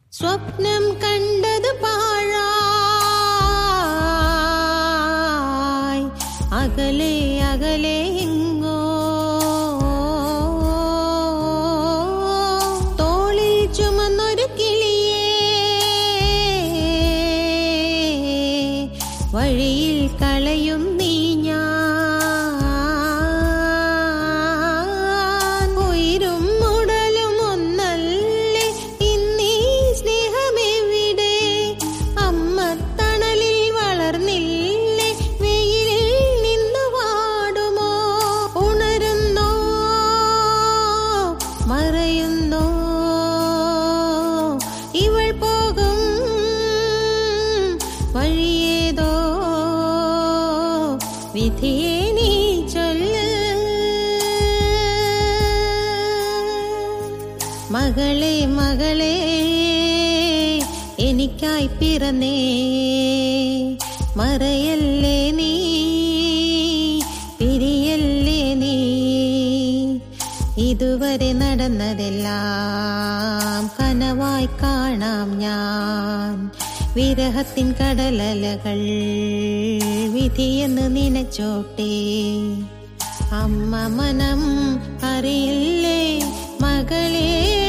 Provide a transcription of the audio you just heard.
സ്വപ്നം കണ്ടത് പാഴായി അകലെ അകലെ എങ്ങോ തോളിൽ ചുമന്നൊരു കിളിയേ വഴിയിൽ കളയും നീ ഞാൻ ഉയരും ഉടലും ഒന്നല്ലേ ഇന്നീ സ്നേഹമെവിടെ അമ്മ തണലിൽ വളർന്നില്ലേ വെയിലിൽ നിന്നു വാടുമോ ഉണരുന്നോ മറയുന്നോ ഇവൾ പോകും വഴിയേതോ വിധിയെ നീ ചൊല്ല് മകളെ മകളെ എനിക്കായി പിറന്നേ മറയല്ലേ നീ പിരിയല്ലേ നീ ഇതുവരെ നടന്നതെല്ലാം കനവായി കാണാം ഞാൻ വിരഹത്തിൻ കടലലകൾ വിധിയെന്ന് നിനച്ചോട്ടെ അമ്മ മനം അറിയില്ലേ മകളെ